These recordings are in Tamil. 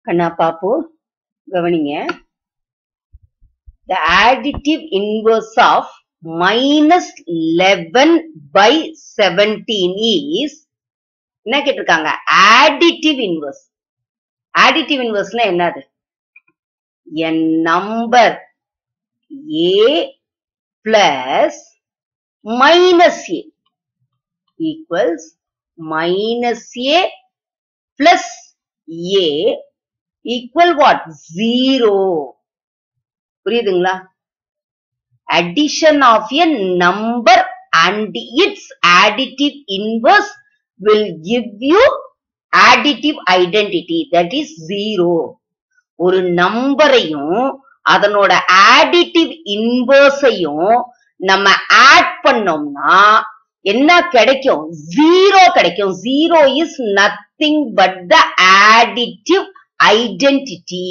கண்ணா பாப்பு கவனிங்க the additive inverse of minus 11 by 17 is என்ன கேட்டிருக்காங்க additive inverse additive inverseனா என்னது a number a plus minus a equals minus a plus a equal what zero புரியுதுங்களா addition of a number and its additive inverse will give you additive identity that is zero ஒரு நம்பரையும் அதனோட additive inverseையும் நம்ம ஆட் பண்ணோம்னா என்ன கிடைக்கும் ஜீரோ கிடைக்கும் zero is nothing but the additive identity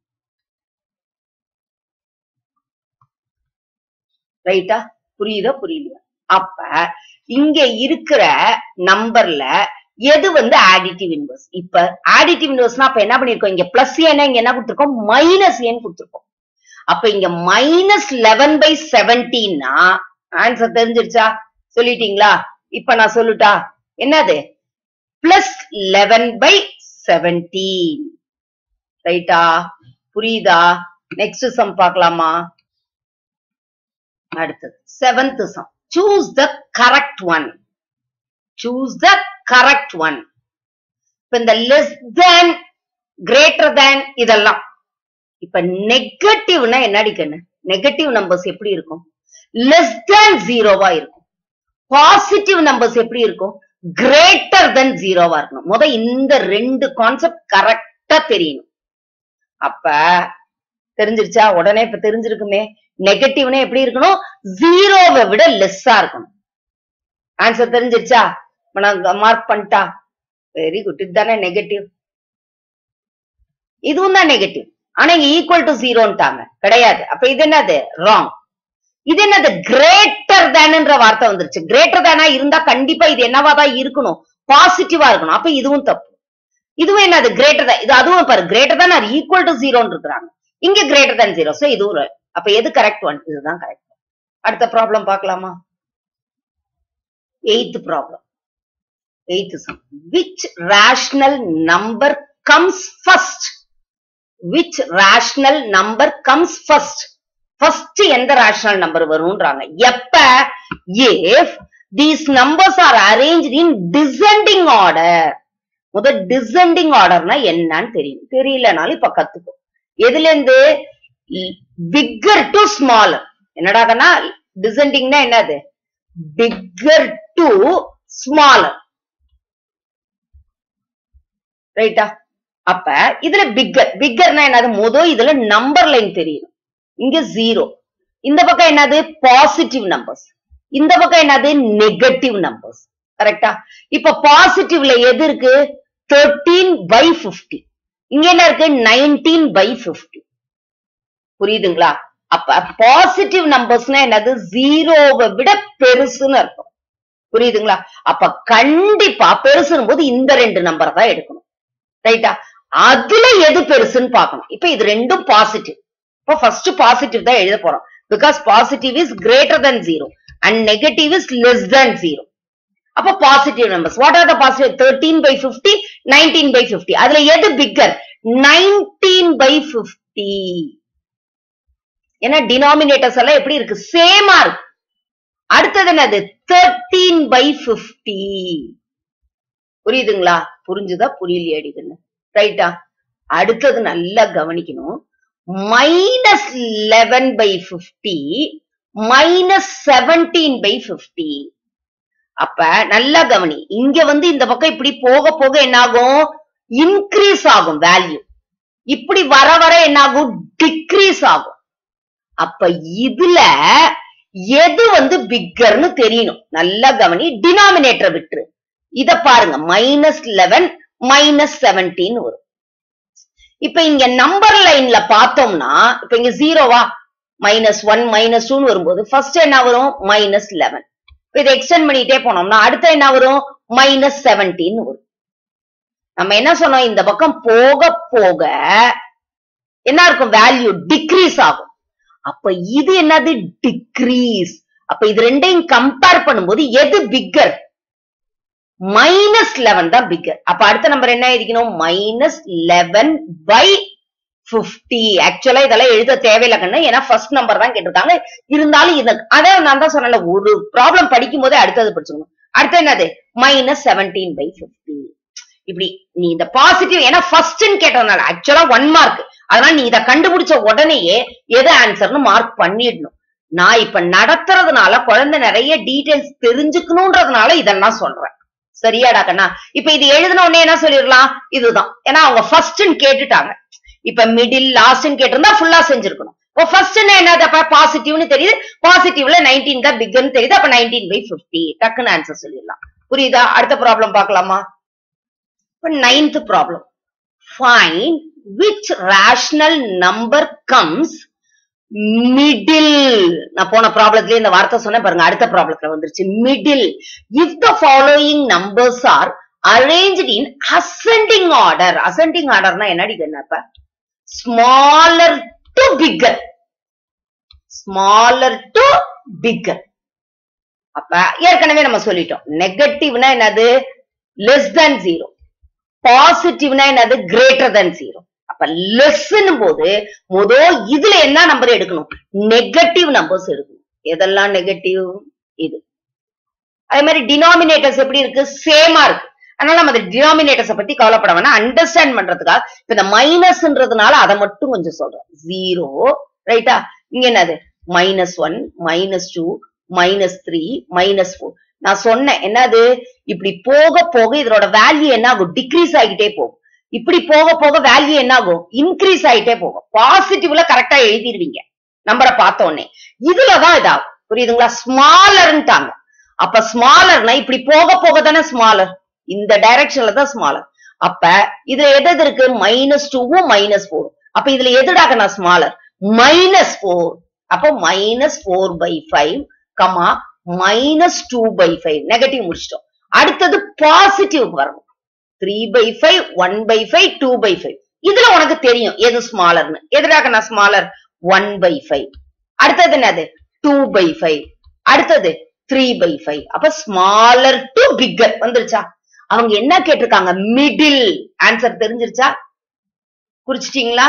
ரைட்டா புரியுதா புரியலையா அப்ப இங்க இருக்கிற நம்பர்ல எது வந்து ஆடிட்டிவ் இன்வர்ஸ் இப்ப ஆடிட்டிவ் இன்வர்ஸ்னா அப்ப என்ன பண்ணிருக்கோம் இங்க பிளஸ் ஏன்னா இங்க என்ன கொடுத்திருக்கோம் மைனஸ் ஏன்னு கொடுத்திருக்கோம் அப்ப இங்க மைனஸ் லெவன் பை செவன்டீன்னா ஆன்சர் தெரிஞ்சிருச்சா சொல்லிட்டீங்களா இப்ப நான் சொல்லுட்டா என்னது பிளஸ் லெவன் பை செவன்டீன் ரைட்டா புரியுதா நெக்ஸ்ட் சம் பார்க்கலாமா அடுத்தது seventh sum choose the correct one choose the correct one இப்ப இந்த லெஸ் தேன் கிரேட்டர் தேன் இதெல்லாம் இப்ப நெகட்டிவ்னா என்னடி கண்ணு நெகட்டிவ் நம்பர்ஸ் எப்படி இருக்கும் லெஸ் தேன் ஜீரோவா இருக்கும் பாசிட்டிவ் நம்பர்ஸ் எப்படி இருக்கும் கிரேட்டர் தென் ஜீரோவா இருக்கணும் முத இந்த ரெண்டு கான்செப்ட் கரெக்டா தெரியணும் அப்ப தெரிஞ்சிருச்சா உடனே இப்ப தெரிஞ்சிருக்குமே நெகட்டிவ்னா எப்படி இருக்கணும் ஜீரோவை விட லெஸ்ஸா இருக்கணும் ஆன்சர் தெரிஞ்சிருச்சா இப்ப நான் மார்க் பண்ணிட்டா வெரி குட் இதுதானே நெகட்டிவ் இதுவும் தான் நெகட்டிவ் ஆனா இங்க ஈக்குவல் டு ஜீரோன்ட்டாங்க கிடையாது அப்ப இது என்னது ராங் இது என்னது கிரேட்டர் தேன்ன்ற வார்த்தை வந்துருச்சு கிரேட்டர் தேனா இருந்தா கண்டிப்பா இது என்னவா தான் இருக்கணும் பாசிட்டிவா இருக்கணும் அப்ப இதுவும் தப்பு இதுவும் என்னது கிரேட்டர் தான் இது அதுவும் பாரு கிரேட்டர் தான் ஈக்குவல் டு ஜீரோன்னு இருக்கிறாங்க இங்க கிரேட்டர் than ஜீரோ சோ இதுவும் right. அப்ப எது கரெக்ட் ஒன் இதுதான் கரெக்ட் அடுத்த ப்ராப்ளம் பார்க்கலாமா eighth problem eighth sum which rational number comes first which rational number comes first first எந்த ரேஷனல் நம்பர் வரும்ன்றாங்க எப்ப if these numbers are arranged in descending order முத டிசெண்டிங் ஆர்டர்னா என்னன்னு தெரியும் தெரியலனாலும் இப்ப கத்துக்கோ எதுல இருந்து பிக்கர் டு ஸ்மாலர் என்னடாகனா டிசெண்டிங்னா என்னது பிக்கர் டு ஸ்மாலர் ரைட்டா அப்ப இதுல பிக்கர் பிக்கர்னா என்னது முத இதுல நம்பர் லைன் தெரியணும் இங்க ஜீரோ இந்த பக்கம் என்னது பாசிட்டிவ் நம்பர்ஸ் இந்த பக்கம் என்னது நெகட்டிவ் நம்பர்ஸ் கரெக்டா இப்ப பாசிட்டிவ்ல எது இருக்கு தேர்ட்டீன் பை பிப்டி இங்க என்ன இருக்கு நைன்டீன் பை பிப்டி புரியுதுங்களா அப்ப பாசிட்டிவ் நம்பர்ஸ்னா என்னது ஜீரோவை விட பெருசுன்னு அர்த்தம் புரியுதுங்களா அப்ப கண்டிப்பா பெருசுன்னு போது இந்த ரெண்டு நம்பர் தான் எடுக்கணும் ரைட்டா அதுல எது பெருசுன்னு பார்க்கணும் இப்ப இது ரெண்டும் பாசிட்டிவ் இப்ப ஃபர்ஸ்ட் பாசிட்டிவ் தான் எழுத போறோம் because positive is greater than zero and negative is less than zero அப்ப positive numbers what are the positive thirteen by fifty nineteen by fifty அதுல எது பிக்கர் நைன்டீன் பை பிப்டி ஏன்னா டினாமினேட்டர்ஸ் எல்லாம் எப்படி இருக்கு சேமா இருக்கு அடுத்தது என்னது தேர்ட்டீன் பை பிப்டி புரியுதுங்களா புரிஞ்சுதா புரியலையாடிதுன்னு ரைட்டா அடுத்தது நல்லா கவனிக்கணும் minus eleven by fifty minus seventeen by fifty அப்ப நல்லா கவனி இங்க வந்து இந்த பக்கம் இப்படி போக போக என்ன ஆகும் இன்க்ரீஸ் ஆகும் வேல்யூ இப்படி வர வர என்ன ஆகும் டிக்ரீஸ் ஆகும் அப்ப இதுல எது வந்து பிக்கர்னு தெரியணும் நல்லா கவனி டினாமினேட்டர் விட்டுரு இத பாருங்க மைனஸ் லெவன் மைனஸ் செவன்டீன் வரும் இப்ப இங்க நம்பர் லைன்ல பார்த்தோம்னா இப்ப இங்க ஜீரோவா மைனஸ் ஒன் மைனஸ் டூன்னு வரும்போது ஃபர்ஸ்ட் என்ன வரும் மைனஸ் லெவன் இதை எக்ஸ்டெண்ட் பண்ணிட்டே போனோம்னா அடுத்து என்ன வரும் மைனஸ் செவன்டீன் வரும் நம்ம என்ன சொன்னோம் இந்த பக்கம் போக போக என்ன இருக்கும் வேல்யூ டிக்ரீஸ் ஆகும் அப்ப இது என்னது டிக்ரீஸ் அப்ப இது ரெண்டையும் கம்பேர் பண்ணும்போது எது பிக்கர் மைனஸ் லெவன் தான் பிக்கர் அப்ப அடுத்த நம்பர் என்ன எழுதிக்கணும் மைனஸ் லெவன் பை பிப்டி ஆக்சுவலா இதெல்லாம் எழுத தேவையில்லை கண்ணு ஏன்னா ஃபர்ஸ்ட் நம்பர் தான் கேட்டிருக்காங்க இருந்தாலும் இது அதான் நான் தான் சொன்னேன்ல ஒரு ப்ராப்ளம் படிக்கும் போதே அடுத்தது படிச்சுக்கணும் அடுத்து என்னது மைனஸ் செவன்டீன் பை பிப்டி இப்படி நீ இந்த பாசிட்டிவ் ஏன்னா ஃபர்ஸ்ட் கேட்டதுனால ஆக்சுவலா ஒன் மார்க் அதனால நீ இதை கண்டுபிடிச்ச உடனேயே எது ஆன்சர்னு மார்க் பண்ணிடணும் நான் இப்ப நடத்துறதுனால குழந்தை நிறைய டீடைல்ஸ் தெரிஞ்சுக்கணும்ன்றதுனால இதெல்லாம் சொல்றேன் சரியாடா கண்ணா இப்ப இது எழுதின உடனே என்ன சொல்லிடலாம் இதுதான் ஏன்னா அவங்க ஃபர்ஸ்ட் கேட்டுட்டாங்க இப்ப மிடில் லாஸ்ட் கேட்டிருந்தா ஃபுல்லா செஞ்சிருக்கணும் இப்போ ஃபர்ஸ்ட் என்னது அப்ப பாசிட்டிவ்னு தெரியுது பாசிட்டிவ்ல நைன்டீன் தான் பிக்னு தெரியுது அப்ப நைன்டீன் பை பிப்டி டக்குன்னு ஆன்சர் சொல்லிடலாம் புரியுதா அடுத்த ப்ராப்ளம் பார்க்கலாமா இப்ப ninth problem find which rational number comes middle நான் போன ப்ராப்ளத்திலே இந்த வார்த்தை சொன்னேன் பாருங்க அடுத்த ப்ராப்ளத்துல வந்துருச்சு middle if the following numbers are arranged in ascending order ascending ஆர்டர்னா என்னடி என்னப்ப smaller to bigger smaller to bigger அப்ப ஏற்கனவே நம்ம சொல்லிட்டோம் நெகட்டிவ்னா என்னது லெஸ் than ஜீரோ பாசிட்டிவ்னா என்னது கிரேட்டர் than ஜீரோ அப்ப லெஸ்ன்னு போது முத இதுல என்ன நம்பர் எடுக்கணும் நெகட்டிவ் நம்பர்ஸ் எடுக்கணும் எதெல்லாம் நெகட்டிவ் இது அதே மாதிரி டினாமினேட்டர்ஸ் எப்படி இருக்கு சேமா இருக்கு அதனால நம்ம அந்த டினாமினேட்டர்ஸ பத்தி கவலைப்பட வேணாம் அண்டர்ஸ்டாண்ட் பண்றதுக்காக இப்ப இந்த மைனஸ்ன்றதுனால அதை மட்டும் கொஞ்சம் சொல்றேன் ஜீரோ ரைட்டா இங்க என்னது minus one minus two minus three minus four நான் சொன்னேன் என்னது இப்படி போக போக இதோட வேல்யூ என்ன ஆகும் டிக்ரீஸ் ஆகிட்டே போகும் இப்படி போக போக வேல்யூ என்ன ஆகும் இன்க்ரீஸ் ஆகிட்டே போகும் பாசிட்டிவ்ல கரெக்டா எழுதிருவீங்க நம்பரை பார்த்த உடனே இதுலதான் இதாகும் புரியுதுங்களா ஸ்மாலர்ன்ட்டாங்க அப்ப ஸ்மாலர்னா இப்படி போக போக தானே ஸ்மாலர் இந்த டைரக்ஷன்ல தான் ஸ்மாலர் அப்ப இதுல எது எது இருக்கு மைனஸ் டூவும் மைனஸ் ஃபோரும் அப்ப இதுல எதுடாக நான் ஸ்மாலர் மைனஸ் ஃபோர் அப்போ minus four by five comma minus two by five negative முடிச்சிட்டோம் அடுத்தது பாசிட்டிவ்க்கு வரணும் three by five one by five two by five இதுல உனக்கு தெரியும் எது ஸ்மாலர்னு எதுடாக நான் ஸ்மாலர் ஒன் பை ஃபைவ் அடுத்தது என்னது டூ பை ஃபைவ் அடுத்தது த்ரீ பை ஃபைவ் அப்ப ஸ்மாலர் டு பிக்கர் வந்துருச்சா அவங்க என்ன கேட்டிருக்காங்க மிடில் ஆன்சர் தெரிஞ்சிருச்சா குறிச்சிட்டீங்களா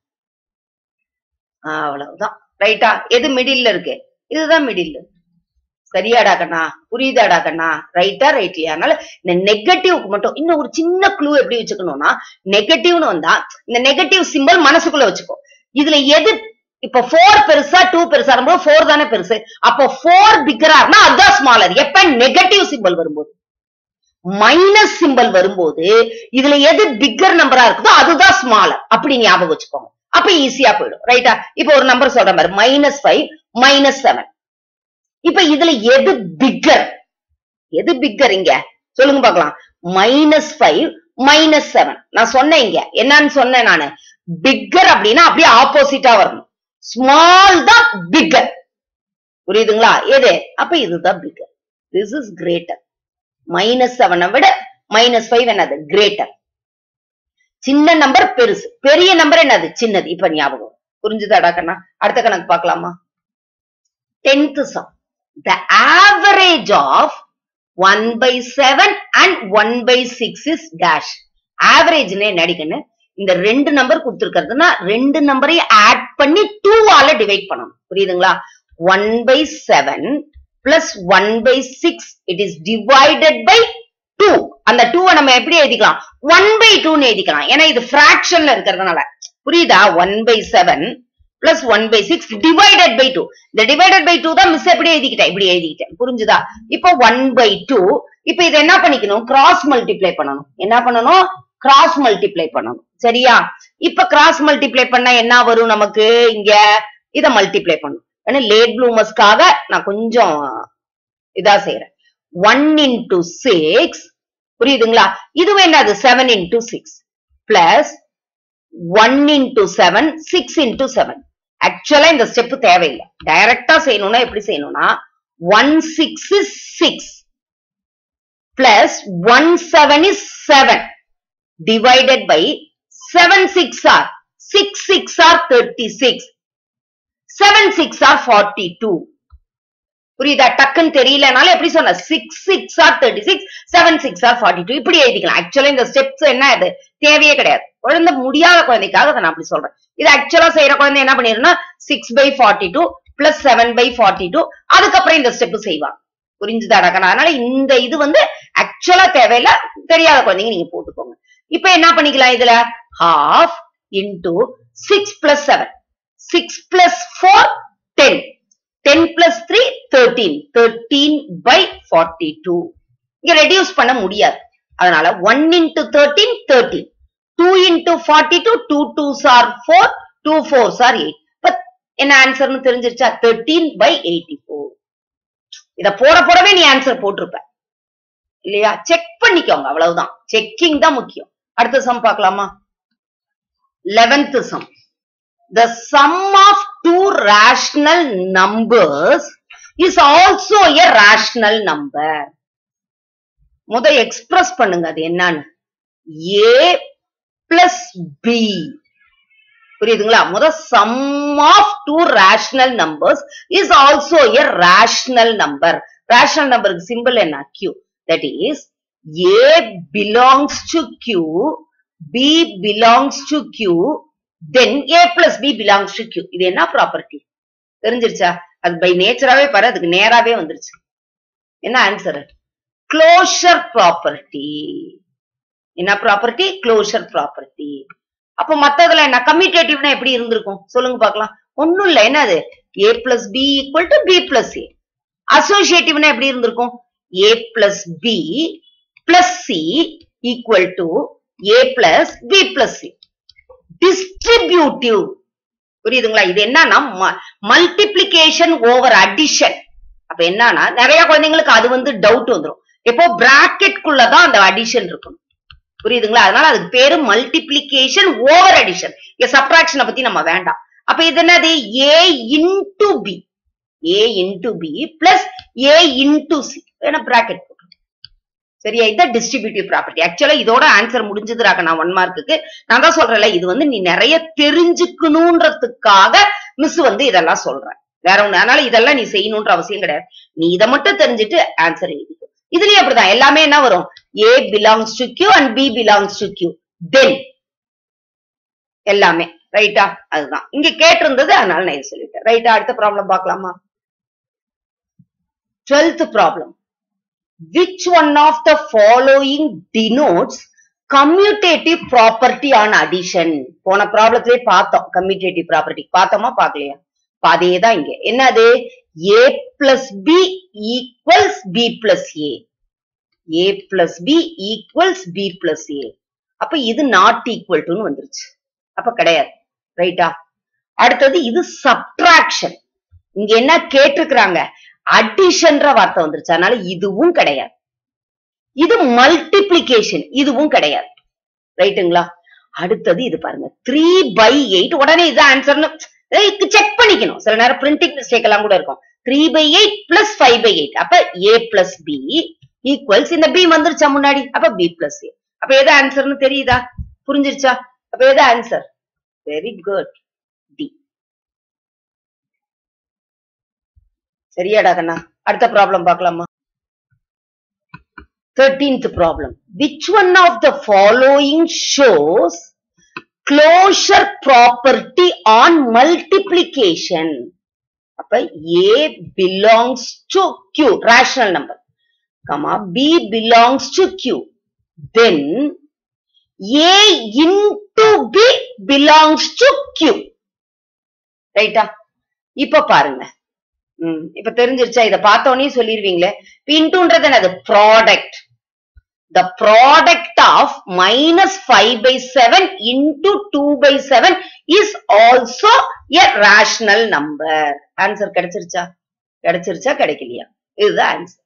அவ்வளவுதான் ரைட்டா எது மிடில்ல இருக்கு இதுதான் மிடில் சரியாடா கண்ணா புரியுதாடா கண்ணா ரைட்டா ரைட்லியா அதனால இந்த நெகட்டிவ்க்கு மட்டும் இன்னும் ஒரு சின்ன க்ளூ எப்படி வச்சுக்கணும்னா நெகட்டிவ்னு வந்தா இந்த நெகட்டிவ் சிம்பிள் மனசுக்குள்ள வச்சுக்கோ இதுல எது இப்ப ஃபோர் பெருசா டூ பெருசா இருக்கும்போது ஃபோர் தானே பெருசு அப்போ ஃபோர் பிக்கரா இருந்தா அதுதான் ஸ்மாலர் எப்ப நெகட்டிவ் சிம்பிள் வரும்போது மைனஸ் சிம்பிள் வரும்போது இதுல எது பிக்கர் நம்பரா இருக்குதோ அதுதான் ஸ்மாலர் அப்படி ஞாபகம் வச்சுக்கோங்க அப்ப ஈஸியா போயிடும் ரைட்டா இப்ப ஒரு நம்பர் சொல்ற மாதிரி மைனஸ் ஃபைவ் மைனஸ் செவன் இப்ப இதுல எது பிக்கர் எது பிக்கர் இங்க சொல்லுங்க பார்க்கலாம் மைனஸ் ஃபைவ் மைனஸ் செவன் நான் சொன்னேன் இங்க என்னன்னு சொன்னேன் நானு பிக்கர் அப்படின்னா அப்படியே ஆப்போசிட்டா வரணும் ஸ்மால் தான் பிக்கர் புரியுதுங்களா எது அப்ப இதுதான் bigger this is greater minus செவனை விட மைனஸ் ஃபைவ் என்னது கிரேட்டர் சின்ன நம்பர் பெருசு பெரிய நம்பர் என்னது சின்னது இப்ப ஞாபகம் புரிஞ்சுதாடா கண்ணா அடுத்த கணக்கு பார்க்கலாமா tenth sum the average of one by seven and one by six is dash ஆவரேஜ்னு என்ன அடிக்கணும் இந்த ரெண்டு நம்பர் கொடுத்துருக்கிறதுனா ரெண்டு நம்பரையும் ஆட் பண்ணி டூ ஆல டிவைட் பண்ணணும் புரியுதுங்களா one by seven plus one by six it is divided by two அந்த டூவை நம்ம எப்படி எழுதிக்கலாம் ஒன் பை டூன்னு எழுதிக்கலாம் ஏன்னா இது பிராக்ஷன்ல இருக்கிறதுனால புரியுதா one by seven plus one by six divided by two இந்த டிவைடட் பை டூ தான் மிஸ் எப்படி எழுதிக்கிட்டேன் இப்படி எழுதிக்கிட்டேன் புரிஞ்சுதா இப்போ ஒன் பை டூ இப்போ இதை என்ன பண்ணிக்கணும் கிராஸ் மல்டிப்ளை பண்ணணும் என்ன பண்ணணும் கிராஸ் மல்டிப்ளை பண்ணணும் சரியா இப்ப கிராஸ் மல்டிப்ளை பண்ணா என்ன வரும் நமக்கு இங்க இத மல்டிப்ளை பண்ணணும் ஏன்னா லேட் ப்ளூமர்ஸ்க்காக நான் கொஞ்சம் இதா செய்யறேன் ஒன் இன்டூ சிக்ஸ் புரியுதுங்களா இதுவும் என்னது seven into six plus one into seven six into seven ஆக்சுவலா இந்த ஸ்டெப் தேவையில்லை டைரக்டா செய்யணும்னா எப்படி செய்யணும்னா one six is six plus one seven is seven divided by 7 6 are 6 6 are 36 7 6 are 42 புரியுதா டக்குன்னு தெரியலனால எப்படி சொன்ன six six are thirty six seven six are forty two இப்படி எழுதிக்கலாம் ஆக்சுவலா இந்த ஸ்டெப்ஸ் என்ன இது தேவையே கிடையாது குழந்தை முடியாத குழந்தைக்காக அதை நான் அப்படி சொல்றேன் இது ஆக்சுவலா செய்யற குழந்தை என்ன பண்ணிருந்தா six by forty two plus seven by forty two அதுக்கப்புறம் இந்த ஸ்டெப் செய்வாங்க புரிஞ்சுதாடாக்கணும் அதனால இந்த இது வந்து ஆக்சுவலா தேவையில்ல தெரியாத குழந்தைங்க நீங்க போட்டுக்கோங்க இப்ப என்ன பண்ணிக்கலாம் இதுல half into six plus seven six plus four ten ten plus three thirteen thirteen by forty two இங்க ரெடியூஸ் பண்ண முடியாது அதனால one into thirteen thirteen two into forty two two two sir four two four sir eight but என்ன ஆன்சர்னு தெரிஞ்சிருச்சா தேர்ட்டீன் பை எயிட்டி ஃபோர் இத போட போடவே நீ ஆன்சர் போட்டிருப்ப இல்லையா செக் பண்ணிக்கோங்க அவ்வளவுதான் செக்கிங் தான் முக்கியம் அடுத்த சம் பார்க்கலாமா eleventh sum the sum of two rational numbers is also a rational number முத எக்ஸ்பிரஸ் பண்ணுங்க அது என்னன்னு a பிளஸ் b புரியுதுங்களா முத sum of two rational numbers is also a rational number rational நம்பருக்கு சிம்பிள் என்ன q that is a belongs to q b belongs to q then a plus b belongs to q இது என்ன ப்ராப்பர்ட்டி தெரிஞ்சிருச்சா அது பை நேச்சராவே பாரு அதுக்கு நேராவே வந்துருச்சு என்ன ஆன்சர் க்ளோஷர் ப்ராப்பர்ட்டி என்ன ப்ராப்பர்ட்டி க்ளோஷர் ப்ராப்பர்ட்டி அப்ப மத்ததுல என்ன கம்யூட்டேட்டிவ்னா எப்படி இருந்திருக்கும் சொல்லுங்க பார்க்கலாம் ஒண்ணும் இல்ல என்னது a plus b equal to b plus a அசோசியேட்டிவ்னா எப்படி இருந்திருக்கும் a plus b plus c equal to a plus b plus c distributive புரியுதுங்களா இது என்னன்னா மல்டிப்ளிகேஷன் ஓவர் அடிஷன் அப்ப என்னன்னா நிறைய குழந்தைங்களுக்கு அது வந்து டவுட் வந்துரும் எப்போ பிராக்கெட் குள்ளதான் அந்த அடிஷன் இருக்கும் புரியுதுங்களா அதனால அதுக்கு பேரு மல்டிப்ளிகேஷன் ஓவர் அடிஷன் இங்க சப்ராக்ஷனை பத்தி நம்ம வேண்டாம் அப்ப இது என்னது a into b a into b plus a into c ஏன்னா பிராக்கெட் சரியா இதான் டிஸ்ட்ரிபியூட்டிவ் ப்ராப்பர்ட்டி ஆக்சுவலா இதோட ஆன்சர் முடிஞ்சதுராக நான் ஒன் மார்க்குக்கு நான் தான் சொல்றேன்ல இது வந்து நீ நிறைய தெரிஞ்சுக்கணுன்றதுக்காக மிஸ் வந்து இதெல்லாம் சொல்றேன் வேற ஒண்ணு அதனால இதெல்லாம் நீ செய்யணும்ன்ற அவசியம் கிடையாது நீ இதை மட்டும் தெரிஞ்சுட்டு ஆன்சர் எழுதிக்கோ இதுலயும் அப்படிதான் எல்லாமே என்ன வரும் a belongs to q and b belongs to q then எல்லாமே ரைட்டா அதுதான் இங்க கேட்டிருந்தது அதனால நான் இதை சொல்லிட்டேன் ரைட்டா அடுத்த ப்ராப்ளம் பார்க்கலாமா twelfth problem which one of the following denotes commutative property on addition போன ப்ராப்ளத்திலே பார்த்தோம் commutative property பார்த்தோமா பார்க்கலையா அதே தான் இங்க என்னது a plus b equals b plus a a plus b equals b plus a அப்ப இது நாட் ஈக்குவல் டுன்னு வந்துருச்சு அப்ப கிடையாது ரைட்டா அடுத்தது இது சப்ட்ராக்ஷன் இங்க என்ன கேட்டிருக்கிறாங்க அடிஷன்ற வார்த்தை வந்துருச்சு அதனால இதுவும் கிடையாது இது மல்டிப்ளிகேஷன் இதுவும் கிடையாது ரைட்டுங்களா அடுத்தது இது பாருங்க த்ரீ பை எயிட் உடனே இது ஆன்சர்னு செக் பண்ணிக்கணும் சில நேரம் பிரிண்டிங் மிஸ்டேக் எல்லாம் கூட இருக்கும் three by eight plus five by eight அப்ப ஏ பிளஸ் பி ஈக்குவல்ஸ் இந்த பி வந்துருச்சா முன்னாடி அப்ப பி பிளஸ் ஏ அப்ப எது ஆன்சர்னு தெரியுதா புரிஞ்சிருச்சா அப்ப எது ஆன்சர் வெரி குட் டி சரியாடா கண்ணா அடுத்த ப்ராப்ளம் பார்க்கலாமா thirteenth problem which one of the following shows closure property on multiplication அப்ப a belongs to q rational number comma b belongs to q then a into b belongs to q ரைட்டா இப்ப பாருங்க ம் இப்ப தெரிஞ்சிருச்சா இத பார்த்தோன்னே சொல்லிருவீங்களே இன்டுன்றது என்னது product the product of minus 5 by 7 into 2 by 7 is also a rational number. Answer கிடைச்சிருச்சா கிடைச்சிருச்சா கிடைக்கலையா இதுதான் ஆன்சர்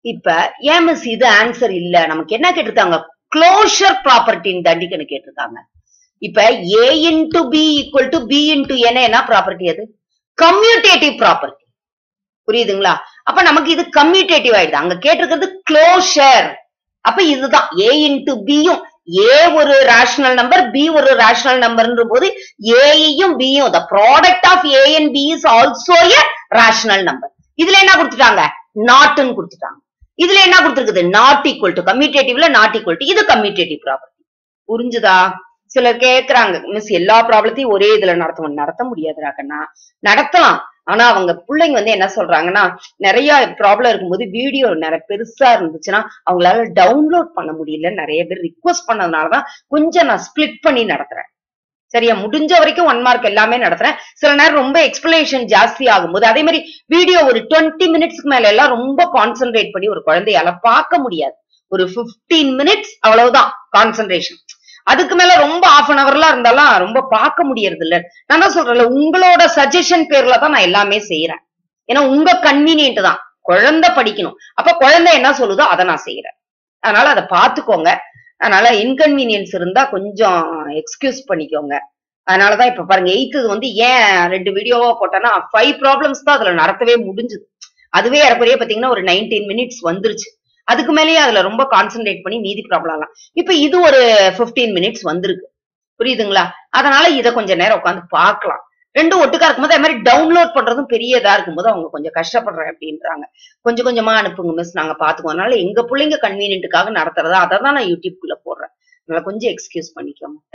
இப்ப ஏன் மிஸ் இது ஆன்சர் இல்ல நமக்கு என்ன கேட்டிருக்காங்க க்ளோஷர் ப்ராப்பர்ட்டின்னு தண்டிக்கன்னு கேட்டிருக்காங்க இப்ப a into b equal to b into என்ன என்ன ப்ராப்பர்ட்டி அது கம்யூட்டேட்டிவ் ப்ராப்பர்ட்டி புரியுதுங்களா அப்ப நமக்கு இது கம்யூட்டேட்டிவ் ஆயிடுது அங்க கேட்டிருக்கிறது க்ளோஷர் அப்ப இதுதான் ஏ இன்டு பியும் ஏ ஒரு ரேஷனல் நம்பர் பி ஒரு ரேஷனல் நம்பர்ன்ற போது ஏயும் பியும் the product of a and b is also a rational number இதுல என்ன கொடுத்துட்டாங்க நாட்னு கொடுத்துட்டாங்க இதுல என்ன கொடுத்துருக்குது நாட் ஈக்குவல் டு கம்யூட்டேட்டிவ்ல நாட் ஈக்குவல் டு இது கம்யூட்டேட்டிவ் ப்ராப்பர்ட்டி புரிஞ்சுதா சிலர் கேக்குறாங்க மிஸ் எல்லா ப்ராப்ளத்தையும் ஒரே இதுல நடத்துவோம் நடத்த முடியாதுடா கண்ணா நடத்தலாம் ஆனா அவங்க பிள்ளைங்க வந்து என்ன சொல்றாங்கன்னா நிறைய ப்ராப்ளம் இருக்கும்போது வீடியோ நிறைய பெருசா இருந்துச்சுன்னா அவங்களால டவுன்லோட் பண்ண முடியல நிறைய பேர் ரிக்வஸ்ட் பண்ணதுனாலதான் கொஞ்சம் நான் ஸ்பிளிட் பண்ணி நடத்துறேன் சரியா முடிஞ்ச வரைக்கும் ஒன் மார்க் எல்லாமே நடத்துறேன் சில நேரம் ரொம்ப எக்ஸ்பிளனேஷன் ஜாஸ்தி ஆகும்போது அதே மாதிரி வீடியோ ஒரு டுவெண்ட்டி மினிட்ஸ்க்கு மேல எல்லாம் ரொம்ப கான்சென்ட்ரேட் பண்ணி ஒரு குழந்தையால பார்க்க முடியாது ஒரு 15 மினிட்ஸ் அவ்வளவுதான் கான்சென்ட்ரேஷன் அதுக்கு மேல ரொம்ப ஆஃப் அன் அவர்லாம் இருந்தாலும் ரொம்ப பார்க்க முடியறது இல்ல நான் தான் சொல்றேன்ல உங்களோட சஜஷன் பேர்ல தான் நான் எல்லாமே செய்யறேன் ஏன்னா உங்க கன்வீனியன்ட் தான் குழந்தை படிக்கணும் அப்ப குழந்தை என்ன சொல்லுதோ அதை நான் செய்யறேன் அதனால அதை பாத்துக்கோங்க அதனால இன்கன்வீனியன்ஸ் இருந்தா கொஞ்சம் எக்ஸ்கியூஸ் பண்ணிக்கோங்க அதனாலதான் இப்ப பாருங்க எயித்து வந்து ஏன் ரெண்டு வீடியோவா போட்டேன்னா ஃபைவ் ப்ராப்ளம்ஸ் தான் அதுல நடத்தவே முடிஞ்சுது அதுவே ஏறக்குறைய பாத்தீங்கன்னா ஒரு நைன்டீன் மினிட்ஸ் வந்துருச்சு அதுக்கு மேலேயே அதுல ரொம்ப கான்சென்ட்ரேட் பண்ணி மீதி ப்ராப்ளம்லாம் இப்ப இது ஒரு 15 மினிட்ஸ் வந்திருக்கு புரியுதுங்களா அதனால இத கொஞ்ச நேரம் உட்காந்து பார்க்கலாம் ரெண்டும் ஒட்டுக்கா இருக்கும்போது அதே மாதிரி டவுன்லோட் பண்றதும் பெரிய இதா இருக்கும்போது அவங்க கொஞ்சம் கஷ்டப்படுறேன் அப்படின்றாங்க கொஞ்சம் கொஞ்சமா அனுப்புங்க மிஸ் நாங்க பாத்துக்குவோம் அதனால எங்க பிள்ளைங்க கன்வீனியன்ட்டுக்காக நடத்துறதா அதை தான் நான் யூடியூப்குள்ள போடுறேன் அதனால கொஞ்சம் எக்ஸ்கியூஸ் பண்ணிக்கோங்க